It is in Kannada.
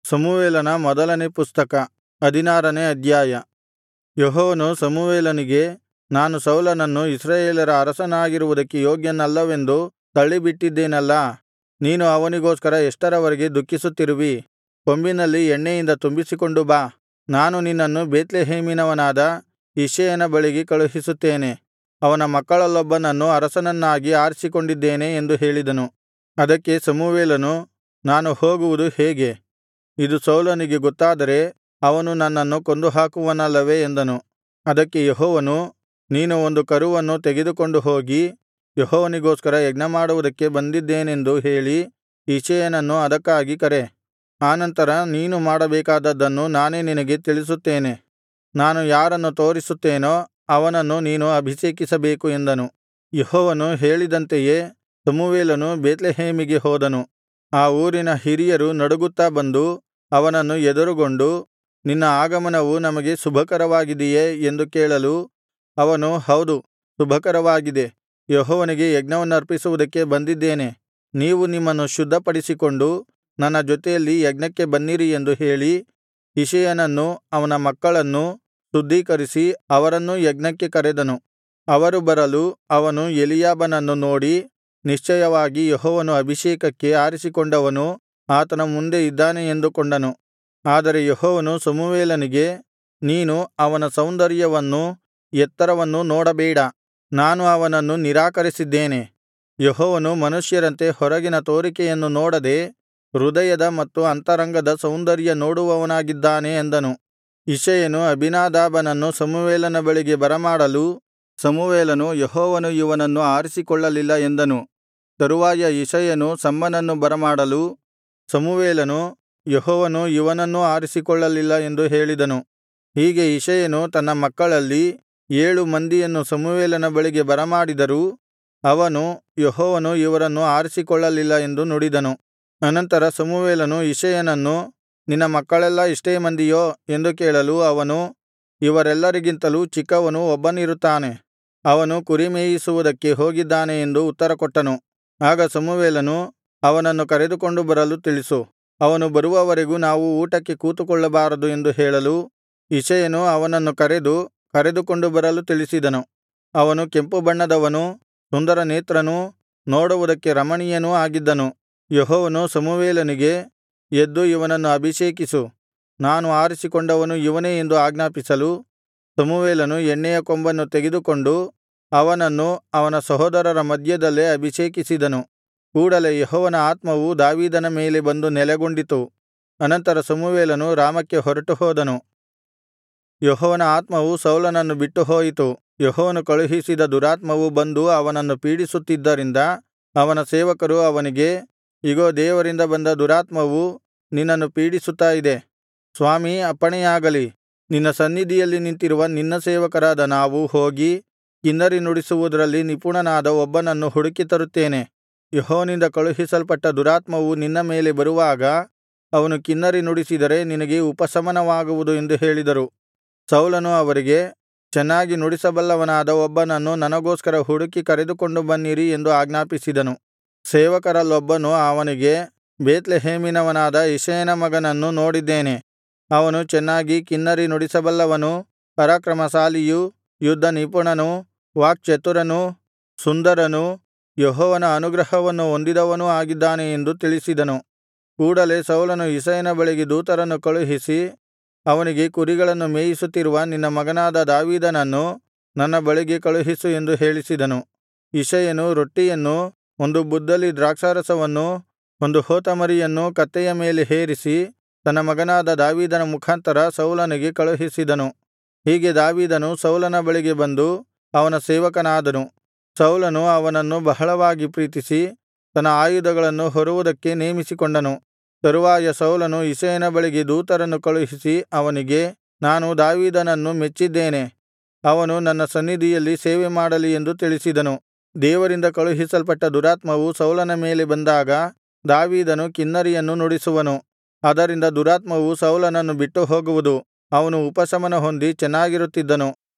ಸಮುವೇಲನ ಮೊದಲನೇ ಪುಸ್ತಕ ಹದಿನಾರನೇ ಅಧ್ಯಾಯ ಯೆಹೋವನು ಸಮುವೇಲನಿಗೆ ನಾನು ಸೌಲನನ್ನು ಇಸ್ರಾಯೇಲರ ಅರಸನಾಗಿರುವುದಕ್ಕೆ ಯೋಗ್ಯನಲ್ಲವೆಂದು ತಳ್ಳಿಬಿಟ್ಟಿದ್ದೇನಲ್ಲಾ ನೀನು ಅವನಿಗೋಸ್ಕರ ಎಷ್ಟರವರೆಗೆ ದುಃಖಿಸುತ್ತಿರುವಿ ಕೊಂಬಿನಲ್ಲಿ ಎಣ್ಣೆಯಿಂದ ತುಂಬಿಸಿಕೊಂಡು ಬಾ ನಾನು ನಿನ್ನನ್ನು ಬೇತ್ಲೆಹೇಮಿನವನಾದ ಇಷಯನ ಬಳಿಗೆ ಕಳುಹಿಸುತ್ತೇನೆ ಅವನ ಮಕ್ಕಳಲ್ಲೊಬ್ಬನನ್ನು ಅರಸನನ್ನಾಗಿ ಆರಿಸಿಕೊಂಡಿದ್ದೇನೆ ಎಂದು ಹೇಳಿದನು ಅದಕ್ಕೆ ಸಮುವೇಲನು ನಾನು ಹೋಗುವುದು ಹೇಗೆ ಇದು ಸೌಲನಿಗೆ ಗೊತ್ತಾದರೆ ಅವನು ನನ್ನನ್ನು ಕೊಂದುಹಾಕುವನಲ್ಲವೇ ಎಂದನು ಅದಕ್ಕೆ ಯೆಹೋವನು ನೀನು ಒಂದು ಕರುವನ್ನು ತೆಗೆದುಕೊಂಡು ಹೋಗಿ ಯೆಹೋವನಿಗೋಸ್ಕರ ಯಜ್ಞಮಾಡುವುದಕ್ಕೆ ಬಂದಿದ್ದೇನೆಂದು ಹೇಳಿ ಇಷಯನನ್ನು ಅದಕ್ಕಾಗಿ ಕರೆ ಆನಂತರ ನೀನು ಮಾಡಬೇಕಾದದ್ದನ್ನು ನಾನೇ ನಿನಗೆ ತಿಳಿಸುತ್ತೇನೆ ನಾನು ಯಾರನ್ನು ತೋರಿಸುತ್ತೇನೋ ಅವನನ್ನು ನೀನು ಅಭಿಷೇಕಿಸಬೇಕು ಎಂದನು ಯೆಹೋವನು ಹೇಳಿದಂತೆಯೇ ಸಮುವೇಲನು ಬೇತ್ಲೆಹೇಮಿಗೆ ಹೋದನು ಆ ಊರಿನ ಹಿರಿಯರು ನಡುಗುತ್ತಾ ಬಂದು ಅವನನ್ನು ಎದುರುಗೊಂಡು ನಿನ್ನ ಆಗಮನವು ನಮಗೆ ಶುಭಕರವಾಗಿದೆಯೇ ಎಂದು ಕೇಳಲು ಅವನು ಹೌದು ಶುಭಕರವಾಗಿದೆ ಯೆಹೋವನಿಗೆ ಯಜ್ಞವನ್ನರ್ಪಿಸುವುದಕ್ಕೆ ಬಂದಿದ್ದೇನೆ ನೀವು ನಿಮ್ಮನ್ನು ಶುದ್ಧಪಡಿಸಿಕೊಂಡು ನನ್ನ ಜೊತೆಯಲ್ಲಿ ಯಜ್ಞಕ್ಕೆ ಬನ್ನಿರಿ ಎಂದು ಹೇಳಿ ಇಷಯನನ್ನೂ ಅವನ ಮಕ್ಕಳನ್ನೂ ಶುದ್ಧೀಕರಿಸಿ ಅವರನ್ನೂ ಯಜ್ಞಕ್ಕೆ ಕರೆದನು ಅವರು ಬರಲು ಅವನು ಎಲೀಯಾಬನನ್ನು ನೋಡಿ ನಿಶ್ಚಯವಾಗಿ ಯೆಹೋವನು ಅಭಿಷೇಕಕ್ಕೆ ಆರಿಸಿಕೊಂಡವನು ಆತನ ಮುಂದೆ ಇದ್ದಾನೆ ಎಂದುಕೊಂಡನು ಆದರೆ ಯೆಹೋವನು ಸಮುವೇಲನಿಗೆ ನೀನು ಅವನ ಸೌಂದರ್ಯವನ್ನೂ ಎತ್ತರವನ್ನೂ ನೋಡಬೇಡ ನಾನು ಅವನನ್ನು ನಿರಾಕರಿಸಿದ್ದೇನೆ ಯೆಹೋವನು ಮನುಷ್ಯರಂತೆ ಹೊರಗಿನ ತೋರಿಕೆಯನ್ನು ನೋಡದೆ ಹೃದಯದ ಮತ್ತು ಅಂತರಂಗದ ಸೌಂದರ್ಯ ನೋಡುವವನಾಗಿದ್ದಾನೆ ಎಂದನು ಇಷಯನು ಅಬೀನಾದಾಬನನ್ನು ಸಮುವೇಲನ ಬಳಿಗೆ ಬರಮಾಡಲು ಸಮುವೇಲನು ಯೆಹೋವನು ಇವನನ್ನು ಆರಿಸಿಕೊಳ್ಳಲಿಲ್ಲ ಎಂದನು ತರುವಾಯ ಇಷಯನು ಶಮ್ಮನನ್ನು ಬರಮಾಡಲು ಸಮುವೇಲನು ಯೆಹೋವನು ಇವನನ್ನೂ ಆರಿಸಿಕೊಳ್ಳಲಿಲ್ಲ ಎಂದು ಹೇಳಿದನು ಹೀಗೆ ಇಷಯನು ತನ್ನ ಮಕ್ಕಳಲ್ಲಿ ಏಳು ಮಂದಿಯನ್ನು ಸಮುವೇಲನ ಬಳಿಗೆ ಬರಮಾಡಿದರೂ ಅವನು ಯೆಹೋವನು ಇವರನ್ನು ಆರಿಸಿಕೊಳ್ಳಲಿಲ್ಲ ಎಂದು ನುಡಿದನು ಅನಂತರ ಸಮುವೇಲನು ಇಷಯನನ್ನು ನಿನ್ನ ಮಕ್ಕಳೆಲ್ಲಾ ಇಷ್ಟೇ ಮಂದಿಯೋ ಎಂದು ಕೇಳಲು ಅವನು ಇವರೆಲ್ಲರಿಗಿಂತಲೂ ಚಿಕ್ಕವನು ಒಬ್ಬನಿರುತ್ತಾನೆ ಅವನು ಕುರಿಮೇಯಿಸುವುದಕ್ಕೆ ಹೋಗಿದ್ದಾನೆ ಎಂದು ಉತ್ತರಕೊಟ್ಟನು ಆಗ ಸಮುವೇಲನು ಅವನನ್ನು ಕರೆದುಕೊಂಡು ಬರಲು ತಿಳಿಸು ಅವನು ಬರುವವರೆಗೂ ನಾವು ಊಟಕ್ಕೆ ಕೂತುಕೊಳ್ಳಬಾರದು ಎಂದು ಹೇಳಲು ಇಷಯನು ಅವನನ್ನು ಕರೆದು ಕರೆದುಕೊಂಡು ಬರಲು ತಿಳಿಸಿದನು ಅವನು ಕೆಂಪು ಬಣ್ಣದವನೂ ಸುಂದರನೇತ್ರನೂ ನೋಡುವುದಕ್ಕೆ ರಮಣೀಯನೂ ಆಗಿದ್ದನು ಯೆಹೋವನು ಸಮುವೇಲನಿಗೆ ಎದ್ದು ಇವನನ್ನು ಅಭಿಷೇಕಿಸು ನಾನು ಆರಿಸಿಕೊಂಡವನು ಇವನೇ ಎಂದು ಆಜ್ಞಾಪಿಸಲು ಸಮುವೇಲನು ಎಣ್ಣೆಯ ಕೊಂಬನ್ನು ತೆಗೆದುಕೊಂಡು ಅವನನ್ನು ಅವನ ಸಹೋದರರ ಮಧ್ಯದಲ್ಲೇ ಅಭಿಷೇಕಿಸಿದನು ಕೂಡಲೆ ಯೆಹೋವನ ಆತ್ಮವು ದಾವೀದನ ಮೇಲೆ ಬಂದು ನೆಲೆಗೊಂಡಿತು ಅನಂತರ ಸಮುವೇಲನು ರಾಮಕ್ಕೆ ಹೊರಟುಹೋದನು ಯೆಹೋವನ ಆತ್ಮವು ಸೌಲನನ್ನು ಬಿಟ್ಟು ಹೋಯಿತು ಯೆಹೋವನು ಕಳುಹಿಸಿದ ದುರಾತ್ಮವು ಬಂದು ಅವನನ್ನು ಪೀಡಿಸುತ್ತಿದ್ದರಿಂದ ಅವನ ಸೇವಕರು ಅವನಿಗೆ ಇಗೋ ದೇವರಿಂದ ಬಂದ ದುರಾತ್ಮವು ನಿನ್ನನ್ನು ಪೀಡಿಸುತ್ತಾ ಇದೆ ಸ್ವಾಮೀ ಅಪ್ಪಣೆಯಾಗಲಿ ನಿನ್ನ ಸನ್ನಿಧಿಯಲ್ಲಿ ನಿಂತಿರುವ ನಿನ್ನ ಸೇವಕರಾದ ನಾವು ಹೋಗಿ ಕಿನ್ನರಿ ನುಡಿಸುವುದರಲ್ಲಿ ನಿಪುಣನಾದ ಒಬ್ಬನನ್ನು ಹುಡುಕಿ ತರುತ್ತೇನೆ ಯೆಹೋವನಿಂದ ಕಳುಹಿಸಲ್ಪಟ್ಟ ದುರಾತ್ಮವು ನಿನ್ನ ಮೇಲೆ ಬರುವಾಗ ಅವನು ಕಿನ್ನರಿ ನುಡಿಸಿದರೆ ನಿನಗೆ ಉಪಶಮನವಾಗುವುದು ಎಂದು ಹೇಳಿದರು ಸೌಲನು ಅವರಿಗೆ ಚೆನ್ನಾಗಿ ನುಡಿಸಬಲ್ಲವನಾದ ಒಬ್ಬನನ್ನು ನನಗೋಸ್ಕರ ಹುಡುಕಿ ಕರೆದುಕೊಂಡು ಬನ್ನಿರಿ ಎಂದು ಆಜ್ಞಾಪಿಸಿದನು ಸೇವಕರಲ್ಲೊಬ್ಬನು ಅವನಿಗೆ ಬೇತ್ಲೆಹೇಮಿನವನಾದ ಇಷಯನ ಮಗನನ್ನು ನೋಡಿದ್ದೇನೆ ಅವನು ಚೆನ್ನಾಗಿ ಕಿನ್ನರಿ ನುಡಿಸಬಲ್ಲವನೂ ಪರಾಕ್ರಮಶಾಲಿಯೂ ಯುದ್ಧ ನಿಪುಣನೂ ವಾಕ್ಚತುರನೂ ಸುಂದರನೂ ಯೆಹೋವನ ಅನುಗ್ರಹವನ್ನು ಹೊಂದಿದವನೂ ಆಗಿದ್ದಾನೆ ಎಂದು ತಿಳಿಸಿದನು ಕೂಡಲೆ ಸೌಲನು ಇಷಯನ ಬಳಿಗೆ ದೂತರನ್ನು ಕಳುಹಿಸಿ ಅವನಿಗೆ ಕುರಿಗಳನ್ನು ಮೇಯಿಸುತ್ತಿರುವ ನಿನ್ನ ಮಗನಾದ ದಾವೀದನನ್ನು ನನ್ನ ಬಳಿಗೆ ಕಳುಹಿಸು ಎಂದು ಹೇಳಿಸಿದನು ಇಷಯನು ರೊಟ್ಟಿಯನ್ನೂ ಒಂದು ಬುದ್ದಲಿ ದ್ರಾಕ್ಷಾರಸವನ್ನೂ ಒಂದು ಹೋತಮರಿಯನ್ನೂ ಕತ್ತೆಯ ಮೇಲೆ ಹೇರಿಸಿ ತನ್ನ ಮಗನಾದ ದಾವೀದನ ಮುಖಾಂತರ ಸೌಲನಿಗೆ ಕಳುಹಿಸಿದನು ಹೀಗೆ ದಾವೀದನು ಸೌಲನ ಬಳಿಗೆ ಬಂದು ಅವನ ಸೇವಕನಾದನು ಸೌಲನು ಅವನನ್ನು ಬಹಳವಾಗಿ ಪ್ರೀತಿಸಿ ತನ್ನ ಆಯುಧಗಳನ್ನು ಹೊರುವುದಕ್ಕೆ ನೇಮಿಸಿಕೊಂಡನು ತರುವಾಯ ಸೌಲನು ಇಷಯನ ಬಳಿಗೆ ದೂತರನ್ನು ಕಳುಹಿಸಿ ಅವನಿಗೆ ನಾನು ದಾವೀದನನ್ನು ಮೆಚ್ಚಿದ್ದೇನೆ ಅವನು ನನ್ನ ಸನ್ನಿಧಿಯಲ್ಲಿ ಸೇವೆ ಮಾಡಲಿ ಎಂದು ತಿಳಿಸಿದನು ದೇವರಿಂದ ಕಳುಹಿಸಲ್ಪಟ್ಟ ದುರಾತ್ಮವು ಸೌಲನ ಮೇಲೆ ಬಂದಾಗ ದಾವೀದನು ಕಿನ್ನರಿಯನ್ನು ನುಡಿಸುವನು ಅದರಿಂದ ದುರಾತ್ಮವು ಸೌಲನನ್ನು ಬಿಟ್ಟು ಹೋಗುವುದು ಅವನು ಉಪಶಮನ ಹೊಂದಿ ಚೆನ್ನಾಗಿರುತ್ತಿದ್ದನು